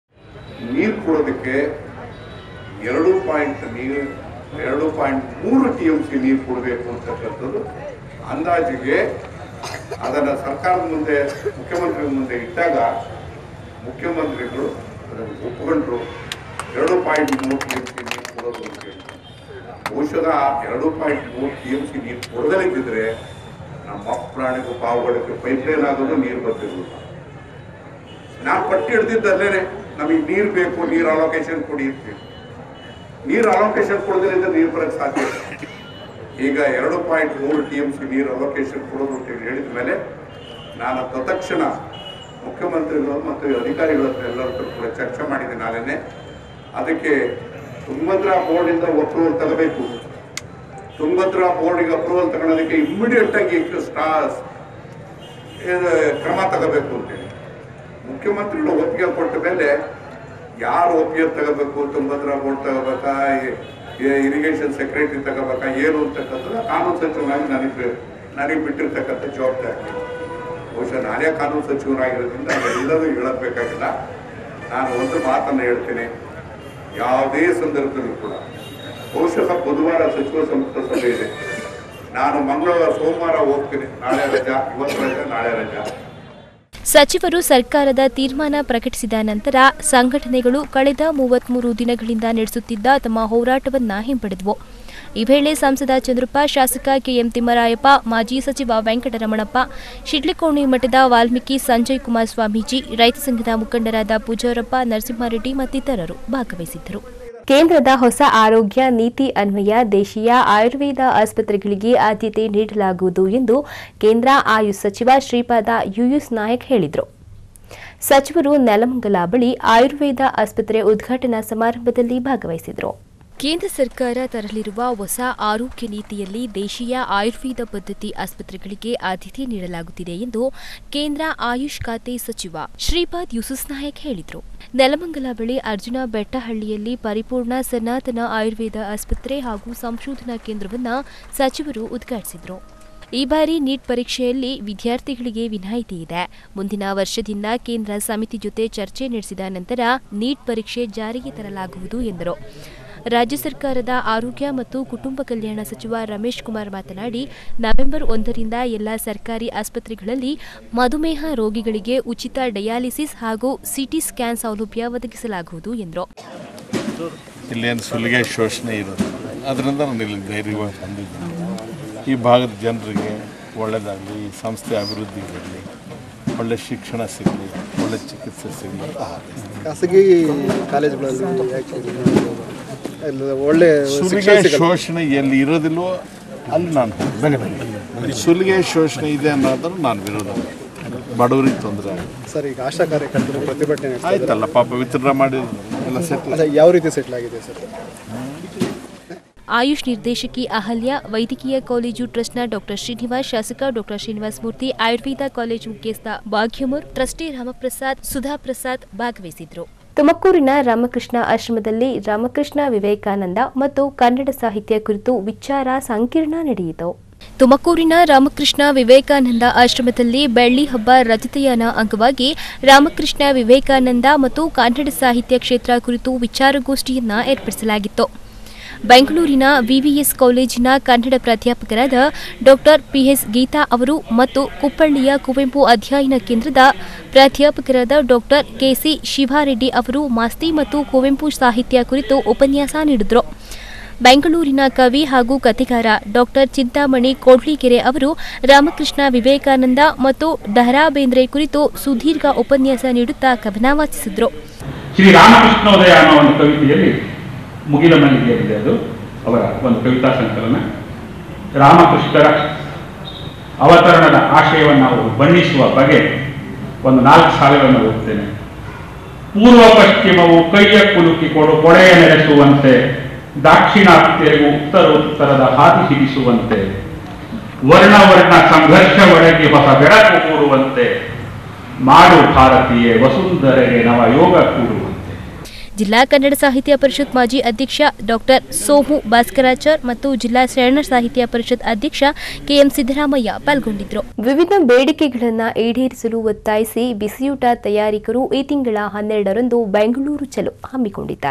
ನೀರು ಕೊಡೋದಕ್ಕೆ ಎರಡು ಪಾಯಿಂಟ್ ನೀರು ಎರಡು ಪಾಯಿಂಟ್ ಮೂರು ಟಿ ಎಂ ಸಿ ನೀರು ಕೊಡಬೇಕು ಅಂತಕ್ಕಂಥದ್ದು ಅಂದಾಜಿಗೆ ಅದನ್ನು ಸರ್ಕಾರದ ಮುಂದೆ ಮುಖ್ಯಮಂತ್ರಿಗಳ ಮುಂದೆ ಇಟ್ಟಾಗ ಮುಖ್ಯಮಂತ್ರಿಗಳು ಅದನ್ನು ಒಪ್ಪಿಕೊಂಡ್ರು ಎರಡು ಪಾಯಿಂಟ್ ಮೂರು ಟಿ ಎಂ ಸಿ ನೀರು ಕೊಡೋದು ಅಂತ ಹೇಳಿ ಬಹುಶಃ ಎರಡು ಪಾಯಿಂಟ್ ಮೂರು ಟಿ ಎಂ ಸಿ ನೀರು ಕೊಡದಲ್ಲಿದ್ದರೆ ನಮ್ಮ ಪ್ರಾಣಿಗೂ ಪಾವುಗಳಿಗೆ ಪೈಪ್ಲೈನ್ ಆಗೋದು ನೀರು ಬರ್ತಿರ್ಲಿಲ್ಲ ನಾನು ಪಟ್ಟಿ ಹಿಡ್ದಿದ್ದಲ್ಲೇನೆ ನಮಗೆ ನೀರು ಬೇಕು ನೀರು ಅಲೋಕೇಶನ್ ಕೊಡಿ ಅಂತೀವಿ ನೀರು ಅಲೋಕೇಶನ್ ಕೊಡೋದ್ರಿಂದ ನೀರು ಬರೋಕ್ಕೆ ಸಾಧ್ಯ ಇಲ್ಲ ಈಗ ಎರಡು ಪಾಯಿಂಟ್ ಮೂರು ಟಿ ಎಂ ಸಿ ನೀರು ಅಲೋಕೇಶನ್ ಕೊಡೋದು ಅಂತ ಹೇಳಿ ಹೇಳಿದ ಮೇಲೆ ನಾನು ತತ್ಕ್ಷಣ ಮುಖ್ಯಮಂತ್ರಿಗಳು ಮತ್ತು ಅಧಿಕಾರಿಗಳ ಹತ್ರ ಎಲ್ಲರ ಹತ್ರ ಕೂಡ ಚರ್ಚೆ ಮಾಡಿದೆ ನಾಳೆನೆ ಅದಕ್ಕೆ ತುಂಗಭದ್ರಾ ಬೋರ್ಡಿಂದ ಅಪ್ರೂವಲ್ ತಗೋಬೇಕು ತುಂಗಭದ್ರಾ ಬೋರ್ಡಿಗೆ ಅಪ್ರೂವಲ್ ತಗೊಳೋದಕ್ಕೆ ಇಮ್ಮಿಡಿಯೇಟ್ ಆಗಿ ಸ್ಟಾಸ್ ಇದು ಕ್ರಮ ತಗೋಬೇಕು ಅಂತೇಳಿ ಮುಖ್ಯಮಂತ್ರಿಗಳು ಒಪ್ಪಿಗೆ ಕೊಟ್ಟ ಮೇಲೆ ಯಾರು ಒಪ್ಪಿಗೆ ತಗೋಬೇಕು ತುಂಗಭದ್ರಾ ಬೋರ್ಡ್ ತಗೋಬೇಕಾ ಇರಿಗೇಷನ್ ಸೆಕ್ರೆಟರಿ ತಗೋಬೇಕಾ ಏನು ಅಂತಕ್ಕಂಥದ್ದು ಕಾನೂನು ಸಚಿವನಾಗಿ ನನಗೆ ನನಗೆ ಬಿಟ್ಟಿರ್ತಕ್ಕಂಥ ಜವಾಬ್ದಾರಿ ಬಹುಶಃ ನಾನೇ ಕಾನೂನು ಸಚಿವರಾಗಿರೋದ್ರಿಂದ ಎಲ್ಲರೂ ಹೇಳಬೇಕಾಗಿಲ್ಲ ನಾನು ಒಂದು ಮಾತನ್ನು ಹೇಳ್ತೀನಿ ಯಾವುದೇ ಸಂದರ್ಭದಲ್ಲೂ ಕೂಡ ಬಹುಶಃ ಬುಧವಾರ ಸಚಿವ ಸಂಪುಟ ಸಭೆ ಇದೆ ನಾನು ಮಂಗಳವಾರ ಸೋಮವಾರ ಹೋಗ್ತೀನಿ ನಾಳೆ ರಜಾ ಇವತ್ತು ರಜಾ ನಾಳೆ ರಜಾ ಸಚಿವರು ಸರ್ಕಾರದ ತೀರ್ಮಾನ ಪ್ರಕಟಿಸಿದ ನಂತರ ಸಂಘಟನೆಗಳು ಕಳೆದ ಮೂವತ್ಮೂರು ದಿನಗಳಿಂದ ನಡೆಸುತ್ತಿದ್ದ ತಮ್ಮ ಹೋರಾಟವನ್ನ ಹಿಂಪಡೆದವು ಈ ವೇಳೆ ಸಂಸದ ಚಂದ್ರಪ್ಪ ಶಾಸಕ ಕೆಎಂ ತಿಮ್ಮರಾಯಪ್ಪ ಮಾಜಿ ಸಚಿವ ವೆಂಕಟರಮಣಪ್ಪ ಶಿಡ್ಲಿಕೋಣಿ ಮಠದ ವಾಲ್ಮೀಕಿ ಸಂಜಯ್ ಕುಮಾರ್ ಸ್ವಾಮೀಜಿ ರೈತ ಸಂಘದ ಮುಖಂಡರಾದ ಪೂಜಾರಪ್ಪ ನರಸಿಂಹಾರೆಡ್ಡಿ ಮತ್ತಿತರರು ಭಾಗವಹಿಸಿದ್ದರು ಕೇಂದ್ರದ ಹೊಸ ಆರೋಗ್ಯ ನೀತಿ ಅನ್ವಯ ದೇಶೀಯ ಆಯುರ್ವೇದ ಆಸ್ಪತ್ರೆಗಳಿಗೆ ಆದ್ಯತೆ ನೀಡಲಾಗುವುದು ಎಂದು ಕೇಂದ್ರ ಆಯುಷ್ ಸಚಿವ ಶ್ರೀಪಾದ ಯುಯುಸ್ ನಾಯಕ್ ಹೇಳಿದರು ಸಚಿವರು ನೆಲಮಂಗಲ ಬಳಿ ಆಯುರ್ವೇದ ಆಸ್ಪತ್ರೆ ಉದ್ಘಾಟನಾ ಸಮಾರಂಭದಲ್ಲಿ ಭಾಗವಹಿಸಿದರು ಕೇಂದ್ರ ಸರ್ಕಾರ ತರಲಿರುವ ಹೊಸ ಆರೋಗ್ಯ ನೀತಿಯಲ್ಲಿ ದೇಶೀಯ ಆಯುರ್ವೇದ ಪದ್ಧತಿ ಆಸ್ಪತ್ರೆಗಳಿಗೆ ಆದ್ಯತೆ ನೀಡಲಾಗುತ್ತಿದೆ ಎಂದು ಕೇಂದ್ರ ಆಯುಷ್ ಖಾತೆ ಸಚಿವ ಶ್ರೀಪಾದ್ ಯೂಸುಫ್ ನಾಯಕ್ ಹೇಳಿದರು ನೆಲಮಂಗಲ ಬಳಿ ಅರ್ಜುನ ಬೆಟ್ಟಹಳ್ಳಿಯಲ್ಲಿ ಪರಿಪೂರ್ಣ ಸನಾತನ ಆಯುರ್ವೇದ ಆಸ್ಪತ್ರೆ ಹಾಗೂ ಸಂಶೋಧನಾ ಕೇಂದ್ರವನ್ನು ಸಚಿವರು ಉದ್ಘಾಟಿಸಿದರು ಈ ಬಾರಿ ನೀಟ್ ಪರೀಕ್ಷೆಯಲ್ಲಿ ವಿದ್ಯಾರ್ಥಿಗಳಿಗೆ ವಿನಾಯಿತಿ ಇದೆ ಮುಂದಿನ ವರ್ಷದಿಂದ ಕೇಂದ್ರ ಸಮಿತಿ ಜೊತೆ ಚರ್ಚೆ ನಡೆಸಿದ ನಂತರ ನೀಟ್ ಪರೀಕ್ಷೆ ಜಾರಿಗೆ ತರಲಾಗುವುದು ಎಂದರು ರಾಜ್ಯ ಸರ್ಕಾರದ ಆರೋಗ್ಯ ಮತ್ತು ಕುಟುಂಬ ಕಲ್ಯಾಣ ಸಚಿವ ರಮೇಶ್ ಕುಮಾರ್ ಮಾತನಾಡಿ ನವೆಂಬರ್ ಒಂದರಿಂದ ಎಲ್ಲ ಸರ್ಕಾರಿ ಆಸ್ಪತ್ರೆಗಳಲ್ಲಿ ಮಧುಮೇಹ ರೋಗಿಗಳಿಗೆ ಉಚಿತ ಡಯಾಲಿಸಿಸ್ ಹಾಗೂ ಸಿಟಿ ಸ್ಕ್ಯಾನ್ ಸೌಲಭ್ಯ ಒದಗಿಸಲಾಗುವುದು ಎಂದರು ಇಲ್ಲೇನು ಸುಲಿಗೆ ಶೋಷಣೆ ಇರೋದು ಅದರಿಂದ ನಾನು ಇಲ್ಲಿ ಧೈರ್ಯವಾಗಿ ಬಂದಿದ್ದೀನಿ ಈ ಭಾಗದ ಜನರಿಗೆ ಒಳ್ಳೆಯದಾಗಲಿ ಈ ಸಂಸ್ಥೆ ಅಭಿವೃದ್ಧಿ ಇರಲಿ ಒಳ್ಳೆ ಶಿಕ್ಷಣ ಸಿಗಲಿ ಒಳ್ಳೆ ಚಿಕಿತ್ಸೆ ಸಿಗಲಿ ಅಂತ ಹಾರೈಸ್ತೀನಿ. ಖಾಸಗಿ ಕಾಲೇಜುಗಳಲ್ಲಿ ಯಾಕೆ ಇದು ಮಾಡ್ಬೋದು? ಎಲ್ಲ ಒಳ್ಳೆ ಸುಲಿಗೆ ಶಿಕ್ಷಣ ಸಿಗಲ್ಲ ಶೋಷಣೆ ಎಲ್ಲಿ ಇರೋದಿಲ್ವೋ ಅಲ್ಲಿ ನಾನು ಹೋಗ್ತೀನಿ. ಸುಲಿಗೆ ಶೋಷಣೆ ಇದೆ ಅನ್ನೋದ್ರ ನಾನು ವಿರೋಧ ಬಡವರಿಗೆ ತೊಂದರೆ ಆಗುತ್ತೆ ಸರ್ ಈಗ ಆಶಾ ಕಾರ್ಯಕರ್ತರು ಪ್ರತಿಭಟನೆ ನಡೆಸ್ತಾ ಇದ್ದಾರೆ. ಆಯ್ತಲ್ಲ ಪಾಪ ವಿತ್ಡ್ರಾ ಮಾಡಿದ್ರು ಎಲ್ಲ ಸೆಟ್ಲ್ ಅದೇ ಯಾವ ರೀತಿ ಸೆಟ್ಲ್ ಆಗಿದೆ ಸರ್ ಆಯುಷ್ ನಿರ್ದೇಶಕಿ ಅಹಲ್ಯ ವೈದ್ಯಕೀಯ ಕಾಲೇಜು ಟ್ರಸ್ಟ್ನ ಡಾಕ್ಟರ್ ಶ್ರೀನಿವಾಸ್ ಶಾಸಕ ಡಾಕ್ಟರ್ ಶ್ರೀನಿವಾಸ್ ಮೂರ್ತಿ ಆಯುರ್ವೇದ ಕಾಲೇಜು ಮುಖ್ಯಸ್ಥ ಭಾಗ್ಯಮೂರ್ ಟ್ರಸ್ಟಿ ರಾಮಪ್ರಸಾದ್ ಸುಧಾ ಪ್ರಸಾದ್ ಭಾಗವಹಿಸಿದ್ರು ತುಮಕೂರಿನ ರಾಮಕೃಷ್ಣ ಆಶ್ರಮದಲ್ಲಿ ರಾಮಕೃಷ್ಣ ವಿವೇಕಾನಂದ ಮತ್ತು ಕನ್ನಡ ಸಾಹಿತ್ಯ ಕುರಿತು ವಿಚಾರ ಸಂಕಿರಣ ನಡೆಯಿತು ತುಮಕೂರಿನ ರಾಮಕೃಷ್ಣ ವಿವೇಕಾನಂದ ಆಶ್ರಮದಲ್ಲಿ ಬೆಳ್ಳಿ ಹಬ್ಬ ರಜತಯಾನ ಅಂಗವಾಗಿ ರಾಮಕೃಷ್ಣ ವಿವೇಕಾನಂದ ಮತ್ತು ಕನ್ನಡ ಸಾಹಿತ್ಯ ಕ್ಷೇತ್ರ ಕುರಿತು ವಿಚಾರಗೋಷ್ಠಿಯನ್ನ ಏರ್ಪಡಿಸಲಾಗಿತ್ತು ಬೆಂಗಳೂರಿನ ವಿವಿಎಸ್ ಕಾಲೇಜಿನ ಕನ್ನಡ ಪ್ರಾಧ್ಯಾಪಕರಾದ ಡಾಕ್ಟರ್ ಪಿಎಸ್ ಗೀತಾ ಅವರು ಮತ್ತು ಕುಪ್ಪಳ್ಳಿಯ ಕುವೆಂಪು ಅಧ್ಯಯನ ಕೇಂದ್ರದ ಪ್ರಾಧ್ಯಾಪಕರಾದ ಡಾಕ್ಟರ್ ಕೆಸಿ ಶಿವಾರೆಡ್ಡಿ ಅವರು ಮಾಸ್ತಿ ಮತ್ತು ಕುವೆಂಪು ಸಾಹಿತ್ಯ ಕುರಿತು ಉಪನ್ಯಾಸ ನೀಡಿದರು ಬೆಂಗಳೂರಿನ ಕವಿ ಹಾಗೂ ಕಥೆಗಾರ ಡಾಕ್ಟರ್ ಚಿಂತಾಮಣಿ ಕೋಡ್ಲಿಗೆರೆ ಅವರು ರಾಮಕೃಷ್ಣ ವಿವೇಕಾನಂದ ಮತ್ತು ಡಹರಾ ಬೇಂದ್ರೆ ಕುರಿತು ಸುದೀರ್ಘ ಉಪನ್ಯಾಸ ನೀಡುತ್ತಾ ಕವನ ವಾಚಿಸಿದರು ಶ್ರೀ ರಾಮಕೃಷ್ಣೋದಯ ಅನ್ನೋ ಒಂದು ಕವಿತೆಯಲ್ಲಿ ಮುಗಿಲ ಮಲ್ಲಿಗೆಯಲ್ಲಿದೆ ಅದು ಅವರ ಒಂದು ಕವಿತಾ ಸಂಕಲನ ರಾಮಕೃಷ್ಣರ ಅವತರಣದ ಆಶಯವನ್ನು ಅವರು ಬಣ್ಣಿಸುವ ಬಗೆ ಒಂದು ನಾಲ್ಕು ಸಾಲುಗಳನ್ನು ಓದ್ತೇನೆ ಪೂರ್ವ ಪಶ್ಚಿಮವು ಕೈಯ ಕುಲುಕಿ ಕೊಡು ಕೊಡೆಯ ನಡೆಸುವಂತೆ ದಾಕ್ಷಿಣಾತ್ಯರಿಗೂ ಉತ್ತರೋತ್ತರದ ಹಾದಿ ಹಿಡಿಸುವಂತೆ ವರ್ಣ ವರ್ಣ ಸಂಘರ್ಷ ಒಳಗೆ ಹೊಸ ಬೆಳಕು ಮೂಡುವಂತೆ ಮಾಡು ಭಾರತೀಯ ವಸುಂಧರೆಗೆ ನವ ಯೋಗ ಕೂಡುವಂತೆ ಜಿಲ್ಲಾ ಕನ್ನಡ ಸಾಹಿತ್ಯ ಪರಿಷತ್ ಮಾಜಿ ಅಧ್ಯಕ್ಷ ಡಾಕ್ಟರ್ ಸೋಮು ಭಾಸ್ಕರಾಚಾರ್ ಮತ್ತು ಜಿಲ್ಲಾ ಶರಣ ಸಾಹಿತ್ಯ ಪರಿಷತ್ ಅಧ್ಯಕ್ಷ ಕೆಎಂ ಸಿದ್ದರಾಮಯ್ಯ ಪಾಲ್ಗೊಂಡಿದ್ದರು ವಿವಿಧ ಬೇಡಿಕೆಗಳನ್ನು ಈಡೇರಿಸಲು ಒತ್ತಾಯಿಸಿ ಬಿಸಿಯೂಟ ತಯಾರಿಕರು ಈ ತಿಂಗಳ ಹನ್ನೆರಡರಂದು ಬೆಂಗಳೂರು ಚಲೋ ಹಮ್ಮಿಕೊಂಡಿದ್ದಾರೆ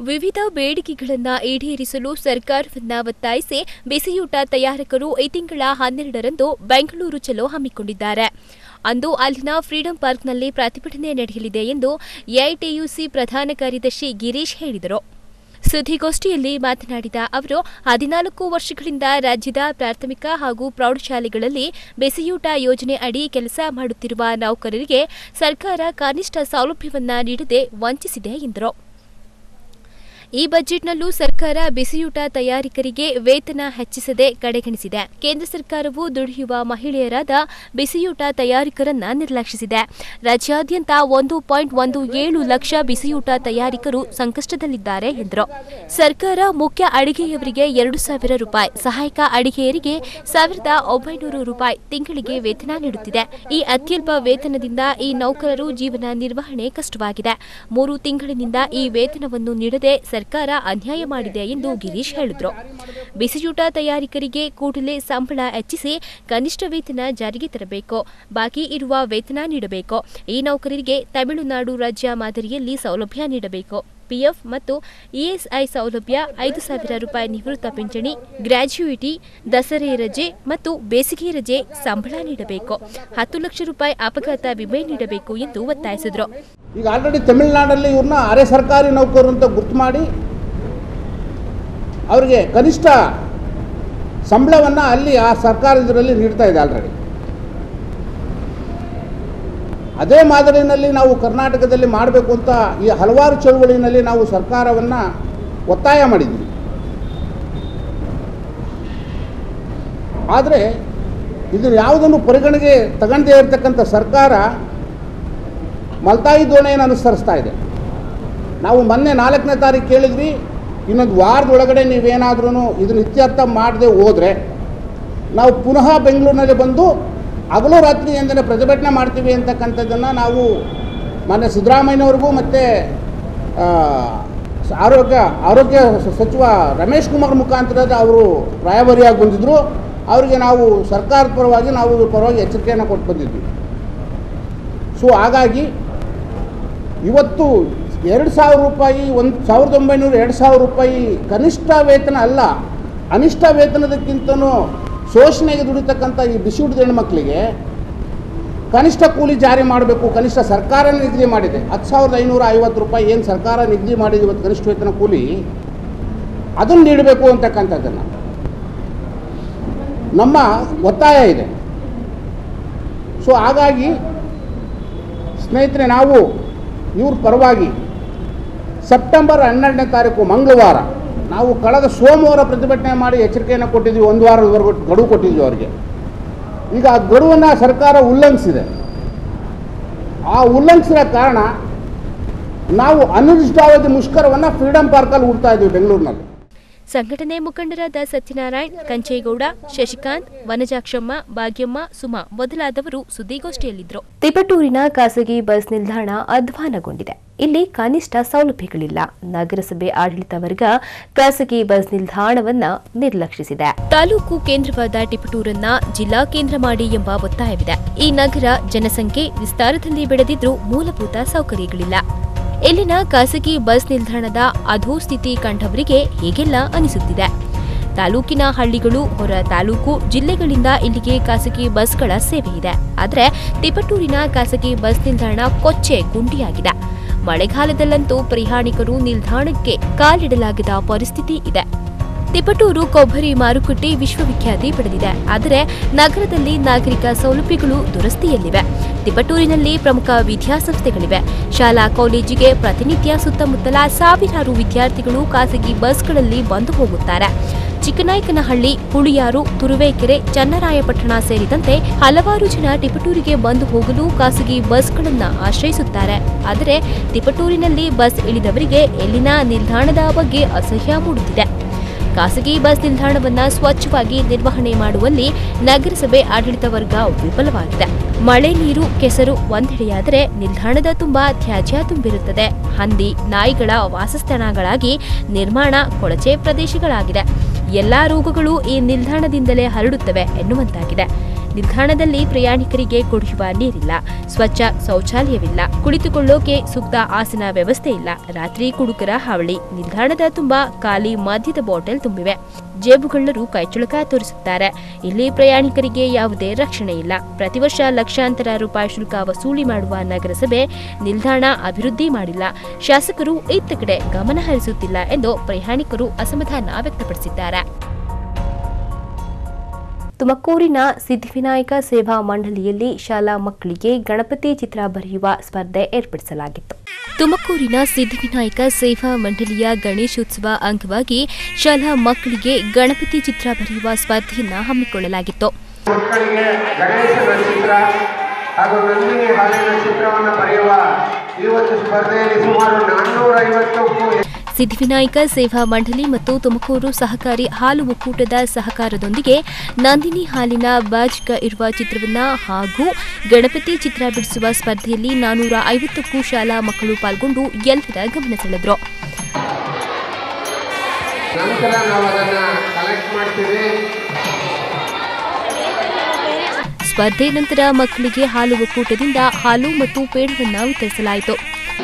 ವಿವಿಧ ಬೇಡಿಕೆಗಳನ್ನು ಈಡೇರಿಸಲು ಸರ್ಕಾರವನ್ನ ಒತ್ತಾಯಿಸಿ ಬಿಸಿಯೂಟ ತಯಾರಕರು ಈ ತಿಂಗಳ ಹನ್ನೆರಡರಂದು ಬೆಂಗಳೂರು ಚಲೋ ಹಮ್ಮಿಕೊಂಡಿದ್ದಾರೆ ಅಂದು ಅಲ್ಲಿನ ಫ್ರೀಡಂ ಪಾರ್ಕ್ನಲ್ಲಿ ಪ್ರತಿಭಟನೆ ನಡೆಯಲಿದೆ ಎಂದು ಎಐಟಿಯುಸಿ ಪ್ರಧಾನ ಕಾರ್ಯದರ್ಶಿ ಗಿರೀಶ್ ಹೇಳಿದರು ಸುದ್ದಿಗೋಷ್ಠಿಯಲ್ಲಿ ಮಾತನಾಡಿದ ಅವರು ಹದಿನಾಲ್ಕು ವರ್ಷಗಳಿಂದ ರಾಜ್ಯದ ಪ್ರಾಥಮಿಕ ಹಾಗೂ ಪ್ರೌಢಶಾಲೆಗಳಲ್ಲಿ ಬಿಸಿಯೂಟ ಯೋಜನೆ ಅಡಿ ಕೆಲಸ ಮಾಡುತ್ತಿರುವ ನೌಕರರಿಗೆ ಸರ್ಕಾರ ಕನಿಷ್ಠ ಸೌಲಭ್ಯವನ್ನ ನೀಡದೆ ವಂಚಿಸಿದೆ ಎಂದರು ಈ ಬಜೆಟ್ನಲ್ಲೂ ಸರ್ಕಾರ ಬಿಸಿಯೂಟ ತಯಾರಿಕರಿಗೆ ವೇತನ ಹೆಚ್ಚಿಸದೆ ಕಡೆಗಣಿಸಿದೆ ಕೇಂದ್ರ ಸರ್ಕಾರವು ದುಡಿಯುವ ಮಹಿಳೆಯರಾದ ಬಿಸಿಯೂಟ ತಯಾರಿಕರನ್ನ ನಿರ್ಲಕ್ಷಿಸಿದೆ ರಾಜ್ಯಾದ್ಯಂತ ಒಂದು ಪಾಯಿಂಟ್ ಒಂದು ಏಳು ಲಕ್ಷ ಬಿಸಿಯೂಟ ತಯಾರಿಕರು ಸಂಕಷ್ಟದಲ್ಲಿದ್ದಾರೆ ಎಂದರು ಸರ್ಕಾರ ಮುಖ್ಯ ಅಡಿಗೆಯವರಿಗೆ ಎರಡು ಸಾವಿರ ರೂಪಾಯಿ ಸಹಾಯಕ ಅಡಿಗೆಯರಿಗೆ ಸಾವಿರದ ಒಂಬೈನೂರು ರೂಪಾಯಿ ತಿಂಗಳಿಗೆ ವೇತನ ನೀಡುತ್ತಿದೆ ಈ ಅತ್ಯಲ್ಪ ವೇತನದಿಂದ ಈ ನೌಕರರು ಜೀವನ ನಿರ್ವಹಣೆ ಕಷ್ಟವಾಗಿದೆ ಮೂರು ತಿಂಗಳಿನಿಂದ ಈ ವೇತನವನ್ನು ನೀಡದೆ ಸರ್ಕಾರ ಅನ್ಯಾಯ ಮಾಡಿದೆ ಎಂದು ಗಿರೀಶ್ ಹೇಳಿದರು ಬಿಸಿಯೂಟ ತಯಾರಿಕರಿಗೆ ಕೂಡಲೇ ಸಂಬಳ ಹೆಚ್ಚಿಸಿ ಕನಿಷ್ಠ ವೇತನ ಜಾರಿಗೆ ತರಬೇಕು ಬಾಕಿ ಇರುವ ವೇತನ ನೀಡಬೇಕು ಈ ನೌಕರರಿಗೆ ತಮಿಳುನಾಡು ರಾಜ್ಯ ಮಾದರಿಯಲ್ಲಿ ಸೌಲಭ್ಯ ನೀಡಬೇಕು ಪಿಎಫ್ ಮತ್ತು ಇಎಸ್ಐ ಸೌಲಭ್ಯ ಐದು ಸಾವಿರ ರೂಪಾಯಿ ನಿವೃತ್ತ ಪಿಂಚಣಿ ಗ್ರ್ಯಾಚ್ಯುಯಿಟಿ ದಸರೆ ರಜೆ ಮತ್ತು ಬೇಸಿಗೆ ರಜೆ ಸಂಬಳ ನೀಡಬೇಕು ಹತ್ತು ಲಕ್ಷ ರೂಪಾಯಿ ಅಪಘಾತ ವಿಮೆ ನೀಡಬೇಕು ಎಂದು ಒತ್ತಾಯಿಸಿದರು ಈಗ ಆಲ್ರೆಡಿ ತಮಿಳುನಾಡಲ್ಲಿ ಇವ್ರನ್ನ ಅರೆ ಸರ್ಕಾರಿ ನೌಕರರು ಅಂತ ಗುರ್ತು ಮಾಡಿ ಅವರಿಗೆ ಕನಿಷ್ಠ ಸಂಬಳವನ್ನು ಅಲ್ಲಿ ಆ ಸರ್ಕಾರ ಇದರಲ್ಲಿ ನೀಡ್ತಾ ಇದೆ ಆಲ್ರೆಡಿ ಅದೇ ಮಾದರಿನಲ್ಲಿ ನಾವು ಕರ್ನಾಟಕದಲ್ಲಿ ಮಾಡಬೇಕು ಅಂತ ಈ ಹಲವಾರು ಚಳುವಳಿನಲ್ಲಿ ನಾವು ಸರ್ಕಾರವನ್ನು ಒತ್ತಾಯ ಮಾಡಿದ್ವಿ ಆದರೆ ಇದು ಯಾವುದನ್ನು ಪರಿಗಣನೆಗೆ ತಗೊಂಡೇ ಇರತಕ್ಕಂಥ ಸರ್ಕಾರ ಮಲ್ತಾಯಿ ದೋಣೆಯನ್ನು ಅನುಸರಿಸ್ತಾ ಇದೆ ನಾವು ಮೊನ್ನೆ ನಾಲ್ಕನೇ ತಾರೀಕು ಕೇಳಿದ್ವಿ ಇನ್ನೊಂದು ವಾರದೊಳಗಡೆ ನೀವೇನಾದ್ರೂ ಇದನ್ನು ಇತ್ಯರ್ಥ ಮಾಡದೆ ಹೋದರೆ ನಾವು ಪುನಃ ಬೆಂಗಳೂರಿನಲ್ಲಿ ಬಂದು ಹಗಲು ರಾತ್ರಿ ಎಂದರೆ ಪ್ರತಿಭಟನೆ ಮಾಡ್ತೀವಿ ಅಂತಕ್ಕಂಥದ್ದನ್ನು ನಾವು ಮೊನ್ನೆ ಸಿದ್ದರಾಮಯ್ಯನವ್ರಿಗೂ ಮತ್ತು ಆರೋಗ್ಯ ಆರೋಗ್ಯ ಸ- ಸಚಿವ ರಮೇಶ್ ಕುಮಾರ್ ಮುಖಾಂತರದ ಅವರು ರಾಯಭಾರಿಯಾಗಿ ಬಂದಿದ್ದರು ಅವರಿಗೆ ನಾವು ಸರ್ಕಾರದ ಪರವಾಗಿ ನಾವು ಇವ್ರ ಪರವಾಗಿ ಎಚ್ಚರಿಕೆಯನ್ನು ಕೊಟ್ಟು ಬಂದಿದ್ವಿ ಸೊ ಹಾಗಾಗಿ ಇವತ್ತು ಎರಡು ಸಾವಿರ ರೂಪಾಯಿ ಒಂದು ಸಾವಿರದ ಒಂಬೈನೂರ ಎರಡು ಸಾವಿರ ರೂಪಾಯಿ ಕನಿಷ್ಠ ವೇತನ ಅಲ್ಲ ಅನಿಷ್ಠ ವೇತನದಕ್ಕಿಂತನೂ ಶೋಷಣೆಗೆ ದುಡಿತಕ್ಕಂಥ ಈ ಬಿಸಿಯೂಟದ ಹೆಣ್ಮಕ್ಳಿಗೆ ಕನಿಷ್ಠ ಕೂಲಿ ಜಾರಿ ಮಾಡಬೇಕು ಕನಿಷ್ಠ ಸರ್ಕಾರ ನಿಗದಿ ಮಾಡಿದೆ ಹತ್ತು ಸಾವಿರದ ಐನೂರ ಐವತ್ತು ರೂಪಾಯಿ ಏನು ಸರ್ಕಾರ ನಿಗದಿ ಮಾಡಿದೆ ಇವತ್ತು ಕನಿಷ್ಠ ವೇತನ ಕೂಲಿ ಅದನ್ನು ನೀಡಬೇಕು ಅಂತಕ್ಕಂಥದ್ದನ್ನು ನಮ್ಮ ಒತ್ತಾಯ ಇದೆ ಸೊ ಹಾಗಾಗಿ ಸ್ನೇಹಿತರೆ ನಾವು ಇವ್ರ ಪರವಾಗಿ ಸೆಪ್ಟೆಂಬರ್ ಹನ್ನೆರಡನೇ ತಾರೀಕು ಮಂಗಳವಾರ ನಾವು ಕಳೆದ ಸೋಮವಾರ ಪ್ರತಿಭಟನೆ ಮಾಡಿ ಎಚ್ಚರಿಕೆಯನ್ನು ಕೊಟ್ಟಿದ್ವಿ ಒಂದು ವಾರದವರೆಗೂ ಗಡುವು ಕೊಟ್ಟಿದ್ವಿ ಅವರಿಗೆ ಈಗ ಆ ಗಡುವನ್ನು ಸರ್ಕಾರ ಉಲ್ಲಂಘಿಸಿದೆ ಆ ಉಲ್ಲಂಘಿಸಿದ ಕಾರಣ ನಾವು ಅನಿರ್ದಿಷ್ಟಾವಧಿ ಮುಷ್ಕರವನ್ನು ಫ್ರೀಡಂ ಪಾರ್ಕಲ್ಲಿ ಹುಡ್ತಾ ಇದ್ದೀವಿ ಬೆಂಗಳೂರಿನಲ್ಲಿ ಸಂಘಟನೆ ಮುಖಂಡರಾದ ಸತ್ಯನಾರಾಯಣ್ ಕಂಚೇಗೌಡ ಶಶಿಕಾಂತ್ ವನಜಾಕ್ಷಮ್ಮ ಭಾಗ್ಯಮ್ಮ ಸುಮಾ ಮೊದಲಾದವರು ಸುದ್ದಿಗೋಷ್ಠಿಯಲ್ಲಿದ್ದರು ತಿಪಟೂರಿನ ಖಾಸಗಿ ಬಸ್ ನಿಲ್ದಾಣ ಅಧ್ವಾನಗೊಂಡಿದೆ ಇಲ್ಲಿ ಕನಿಷ್ಠ ಸೌಲಭ್ಯಗಳಿಲ್ಲ ನಗರಸಭೆ ಆಡಳಿತ ವರ್ಗ ಖಾಸಗಿ ಬಸ್ ನಿಲ್ದಾಣವನ್ನ ನಿರ್ಲಕ್ಷಿಸಿದೆ ತಾಲೂಕು ಕೇಂದ್ರವಾದ ಟಿಪಟೂರನ್ನ ಜಿಲ್ಲಾ ಕೇಂದ್ರ ಮಾಡಿ ಎಂಬ ಒತ್ತಾಯವಿದೆ ಈ ನಗರ ಜನಸಂಖ್ಯೆ ವಿಸ್ತಾರದಲ್ಲಿ ಬೆಳೆದಿದ್ರೂ ಮೂಲಭೂತ ಸೌಕರ್ಯಗಳಿಲ್ಲ ಇಲ್ಲಿನ ಖಾಸಗಿ ಬಸ್ ನಿಲ್ದಾಣದ ಅಧೋಸ್ಥಿತಿ ಕಂಡವರಿಗೆ ಹೀಗೆಲ್ಲ ಅನಿಸುತ್ತಿದೆ ತಾಲೂಕಿನ ಹಳ್ಳಿಗಳು ಹೊರ ತಾಲೂಕು ಜಿಲ್ಲೆಗಳಿಂದ ಇಲ್ಲಿಗೆ ಖಾಸಗಿ ಬಸ್ಗಳ ಸೇವೆ ಇದೆ ಆದರೆ ತಿಪಟೂರಿನ ಖಾಸಗಿ ಬಸ್ ನಿಲ್ದಾಣ ಕೊಚ್ಚೆ ಗುಂಡಿಯಾಗಿದೆ ಮಳೆಗಾಲದಲ್ಲಂತೂ ಪ್ರಯಾಣಿಕರು ನಿಲ್ದಾಣಕ್ಕೆ ಕಾಲಿಡಲಾಗದ ಪರಿಸ್ಥಿತಿ ಇದೆ ತಿಪಟೂರು ಕೊಬ್ಬರಿ ಮಾರುಕಟ್ಟೆ ವಿಶ್ವವಿಖ್ಯಾತಿ ಪಡೆದಿದೆ ಆದರೆ ನಗರದಲ್ಲಿ ನಾಗರಿಕ ಸೌಲಭ್ಯಗಳು ದುರಸ್ತಿಯಲ್ಲಿವೆ ತಿಪಟೂರಿನಲ್ಲಿ ಪ್ರಮುಖ ವಿದ್ಯಾಸಂಸ್ಥೆಗಳಿವೆ ಶಾಲಾ ಕಾಲೇಜಿಗೆ ಪ್ರತಿನಿತ್ಯ ಸುತ್ತಮುತ್ತಲ ಸಾವಿರಾರು ವಿದ್ಯಾರ್ಥಿಗಳು ಖಾಸಗಿ ಬಸ್ಗಳಲ್ಲಿ ಬಂದು ಹೋಗುತ್ತಾರೆ ಚಿಕ್ಕನಾಯಕನಹಳ್ಳಿ ಹುಳಿಯಾರು ತುರುವೇಕೆರೆ ಚನ್ನರಾಯಪಟ್ಟಣ ಸೇರಿದಂತೆ ಹಲವಾರು ಜನ ತಿಪಟೂರಿಗೆ ಬಂದು ಹೋಗಲು ಖಾಸಗಿ ಬಸ್ಗಳನ್ನು ಆಶ್ರಯಿಸುತ್ತಾರೆ ಆದರೆ ತಿಪಟೂರಿನಲ್ಲಿ ಬಸ್ ಇಳಿದವರಿಗೆ ಎಲ್ಲಿನ ನಿಲ್ದಾಣದ ಬಗ್ಗೆ ಅಸಹ್ಯ ಮೂಡುತ್ತಿದೆ ಖಾಸಗಿ ಬಸ್ ನಿಲ್ದಾಣವನ್ನ ಸ್ವಚ್ಛವಾಗಿ ನಿರ್ವಹಣೆ ಮಾಡುವಲ್ಲಿ ನಗರಸಭೆ ಆಡಳಿತ ವರ್ಗ ವಿಫಲವಾಗಿದೆ ಮಳೆ ನೀರು ಕೆಸರು ಒಂದೆಡೆಯಾದರೆ ನಿಲ್ದಾಣದ ತುಂಬಾ ತ್ಯಾಜ್ಯ ತುಂಬಿರುತ್ತದೆ ಹಂದಿ ನಾಯಿಗಳ ವಾಸಸ್ಥಾನಗಳಾಗಿ ನಿರ್ಮಾಣ ಕೊಳಚೆ ಪ್ರದೇಶಗಳಾಗಿದೆ ಎಲ್ಲಾ ರೋಗಗಳು ಈ ನಿಲ್ದಾಣದಿಂದಲೇ ಹರಡುತ್ತವೆ ಎನ್ನುವಂತಾಗಿದೆ ನಿಲ್ದಾಣದಲ್ಲಿ ಪ್ರಯಾಣಿಕರಿಗೆ ಕುಡಿಯುವ ನೀರಿಲ್ಲ ಸ್ವಚ್ಛ ಶೌಚಾಲಯವಿಲ್ಲ ಕುಳಿತುಕೊಳ್ಳೋಕೆ ಸೂಕ್ತ ಆಸನ ವ್ಯವಸ್ಥೆ ಇಲ್ಲ ರಾತ್ರಿ ಕುಡುಕರ ಹಾವಳಿ ನಿಲ್ದಾಣದ ತುಂಬಾ ಖಾಲಿ ಮದ್ಯದ ಬಾಟಲ್ ತುಂಬಿವೆ ಜೇಬುಗಳ್ಳರು ಕೈಚುಳಕ ತೋರಿಸುತ್ತಾರೆ ಇಲ್ಲಿ ಪ್ರಯಾಣಿಕರಿಗೆ ಯಾವುದೇ ರಕ್ಷಣೆ ಇಲ್ಲ ಪ್ರತಿ ವರ್ಷ ಲಕ್ಷಾಂತರ ರೂಪಾಯಿ ಶುಲ್ಕ ವಸೂಲಿ ಮಾಡುವ ನಗರಸಭೆ ನಿಲ್ದಾಣ ಅಭಿವೃದ್ಧಿ ಮಾಡಿಲ್ಲ ಶಾಸಕರು ಇತ್ತ ಕಡೆ ಗಮನ ಹರಿಸುತ್ತಿಲ್ಲ ಎಂದು ಪ್ರಯಾಣಿಕರು ಅಸಮಾಧಾನ ವ್ಯಕ್ತಪಡಿಸಿದ್ದಾರೆ ತುಮಕೂರಿನ ಸಿದ್ಧಿವಿನಾಯಕ ಸೇವಾ ಮಂಡಳಿಯಲ್ಲಿ ಶಾಲಾ ಮಕ್ಕಳಿಗೆ ಗಣಪತಿ ಚಿತ್ರ ಬರೆಯುವ ಸ್ಪರ್ಧೆ ಏರ್ಪಡಿಸಲಾಗಿತ್ತು ತುಮಕೂರಿನ ಸಿದ್ಧಿವಿನಾಯಕ ಸೇವಾ ಮಂಡಳಿಯ ಗಣೇಶೋತ್ಸವ ಅಂಗವಾಗಿ ಶಾಲಾ ಮಕ್ಕಳಿಗೆ ಗಣಪತಿ ಚಿತ್ರ ಬರೆಯುವ ಸ್ಪರ್ಧೆಯನ್ನ ಹಮ್ಮಿಕೊಳ್ಳಲಾಗಿತ್ತು ಮಕ್ಕಳಿಗೆ ಗಣೇಶನ ಚಿತ್ರ ಹಾಗೂ ನಂದಿನಿ ಹಾಲಿನ ಚಿತ್ರವನ್ನು ಬರೆಯುವ ಈ ಒಂದು ಸ್ಪರ್ಧೆಯಲ್ಲಿ ಸುಮಾರು ನಾನ್ನೂರ ಐವತ್ತಕ್ಕೂ ಸಿದ್ಧಿವಿನಾಯಕ ಸೇವಾ ಮಂಡಳಿ ಮತ್ತು ತುಮಕೂರು ಸಹಕಾರಿ ಹಾಲು ಒಕ್ಕೂಟದ ಸಹಕಾರದೊಂದಿಗೆ ನಂದಿನಿ ಹಾಲಿನ ಬಾಜ್ಕ ಇರುವ ಚಿತ್ರವನ್ನ ಹಾಗೂ ಗಣಪತಿ ಚಿತ್ರ ಬಿಡಿಸುವ ಸ್ಪರ್ಧೆಯಲ್ಲಿ ನಾನೂರ ಐವತ್ತಕ್ಕೂ ಶಾಲಾ ಮಕ್ಕಳು ಪಾಲ್ಗೊಂಡು ಎಲ್ಲರ ಗಮನ ಸೆಳೆದ್ರು ನಂತರ ನಾವು ಅದನ್ನು ಕಲೆಕ್ಟ್ ಮಾಡ್ತೀವಿ ಸ್ಪರ್ಧೆ ನಂತರ ಮಕ್ಕಳಿಗೆ ಹಾಲು ಒಕ್ಕೂಟದಿಂದ ಹಾಲು ಮತ್ತು ಪೇಡವನ್ನ ವಿತರಿಸಲಾಯಿತು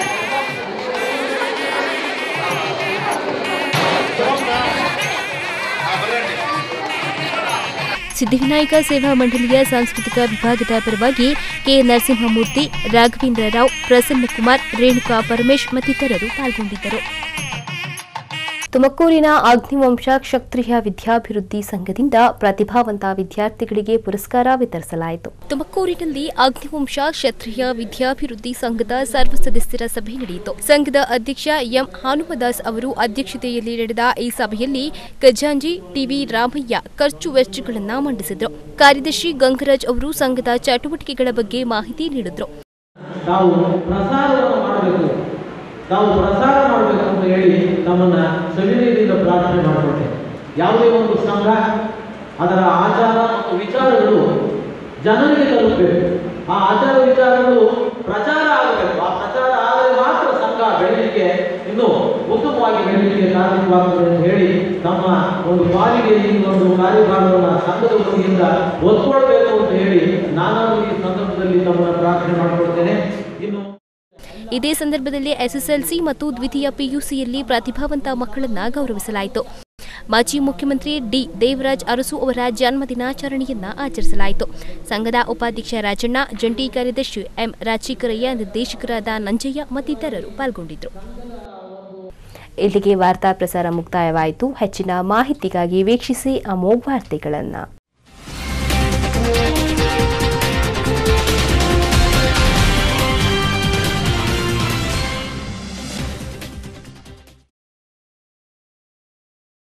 ಸಿದ್ಧಿವಿನಾಯಕ ಸೇವಾ ಮಂಡಳಿಯ ಸಾಂಸ್ಕೃತಿಕ ವಿಭಾಗದ ಪರವಾಗಿ ಕೆ ನರಸಿಂಹಮೂರ್ತಿ ರಾಘವೇಂದ್ರ ರಾವ್ ಪ್ರಸನ್ನಕುಮಾರ್ ರೇಣುಕಾ ಪರಮೇಶ್ ಮತ್ತಿತರರು ಪಾಲ್ಗೊಂಡಿದ್ದರು ತುಮಕೂರಿನ ಅಗ್ನಿವಂಶ ಕ್ಷತ್ರಿಯ ವಿದ್ಯಾಭಿವೃದ್ಧಿ ಸಂಘದಿಂದ ಪ್ರತಿಭಾವಂತ ವಿದ್ಯಾರ್ಥಿಗಳಿಗೆ ಪುರಸ್ಕಾರ ವಿತರಿಸಲಾಯಿತು ತುಮಕೂರಿನಲ್ಲಿ ಅಗ್ನಿವಂಶ ಕ್ಷತ್ರಿಯ ವಿದ್ಯಾಭಿವೃದ್ಧಿ ಸಂಘದ ಸರ್ವ ಸದಸ್ಯರ ಸಭೆ ನಡೆಯಿತು ಸಂಘದ ಅಧ್ಯಕ್ಷ ಎಂ ಹಾನುಮದಾಸ್ ಅವರು ಅಧ್ಯಕ್ಷತೆಯಲ್ಲಿ ನಡೆದ ಈ ಸಭೆಯಲ್ಲಿ ಖಜಾಂಜಿ ಟಿವಿ ರಾಮಯ್ಯ ಖರ್ಚು ವೆಚ್ಚಗಳನ್ನು ಮಂಡಿಸಿದರು ಕಾರ್ಯದರ್ಶಿ ಗಂಗರಾಜ್ ಅವರು ಸಂಘದ ಚಟುವಟಿಕೆಗಳ ಬಗ್ಗೆ ಮಾಹಿತಿ ನೀಡಿದರು ನಾವು ಪ್ರಸಾರವನ್ನು ಮಾಡಬೇಕು ನಾವು ಪ್ರಸಾರ ಮಾಡಬೇಕು ಅಂತ ಹೇಳಿ ನಮ್ಮನ್ನ ಸವಿನಯದಿಂದ ಪ್ರಾರ್ಥನೆ ಮಾಡಿಕೊಟ್ಟೆ ಯಾವುದೇ ಒಂದು ಸಂಘ ಅದರ ಆಚಾರ ಮತ್ತು ವಿಚಾರಗಳು ಜನರಿಗೆ ತಲುಪಬೇಕು ಆ ಆಚಾರ ವಿಚಾರಗಳು ಪ್ರಚಾರ ಆಗಬೇಕು ಆ ಪ್ರಚಾರ ಆದರೆ ಮಾತ್ರ ಸಂಘ ಬೆಳೀಲಿಕ್ಕೆ ಇನ್ನೂ ಉತ್ತಮವಾಗಿ ಬೆಳೀಲಿಕ್ಕೆ ಕಾರಣವಾಗ್ತದೆ ಅಂತ ಹೇಳಿ ನಮ್ಮ ಒಂದು ಪಾಲಿಗೆ ಈ ಒಂದು ಕಾರ್ಯಭಾರವನ್ನು ಸಂಘದ ವತಿಯಿಂದ ಒತ್ಕೊಳ್ಬೇಕು ಅಂತ ಹೇಳಿ ನಾನು ಈ ಸಂದರ್ಭದಲ್ಲಿ ತಮ್ಮನ್ನ ಪ್ರಾರ್ಥನೆ ಮಾಡಿಕೊಳ್ತೇನೆ ಇನ್ನು ಇದೇ ಸಂದರ್ಭದಲ್ಲಿ ಎಸ್ಎಸ್ಎಲ್ಸಿ ಮತ್ತು ದ್ವಿತೀಯ ಪಿಯುಸಿಯಲ್ಲಿ ಪ್ರತಿಭಾವಂತ ಮಕ್ಕಳನ್ನ ಗೌರವಿಸಲಾಯಿತು ಮಾಜಿ ಮುಖ್ಯಮಂತ್ರಿ ಡಿ ದೇವರಾಜ್ ಅರಸು ಅವರ ಜನ್ಮದಿನಾಚರಣೆಯನ್ನ ಆಚರಿಸಲಾಯಿತು ಸಂಘದ ಉಪಾಧ್ಯಕ್ಷ ರಾಜಣ್ಣ ಜಂಟಿ ಕಾರ್ಯದರ್ಶಿ ಎಂ ರಾಚೀಕರಯ್ಯ ನಿರ್ದೇಶಕರಾದ ನಂಜಯ್ಯ ಮತ್ತಿತರರು ಪಾಲ್ಗೊಂಡಿದ್ದರು ಇಲ್ಲಿಗೆ ವಾರ್ತಾ ಪ್ರಸಾರ ಮುಕ್ತಾಯವಾಯಿತು ಹೆಚ್ಚಿನ ಮಾಹಿತಿಗಾಗಿ ವೀಕ್ಷಿಸಿ ಅಮೋಘ್ ವಾರ್ತೆಗಳನ್ನು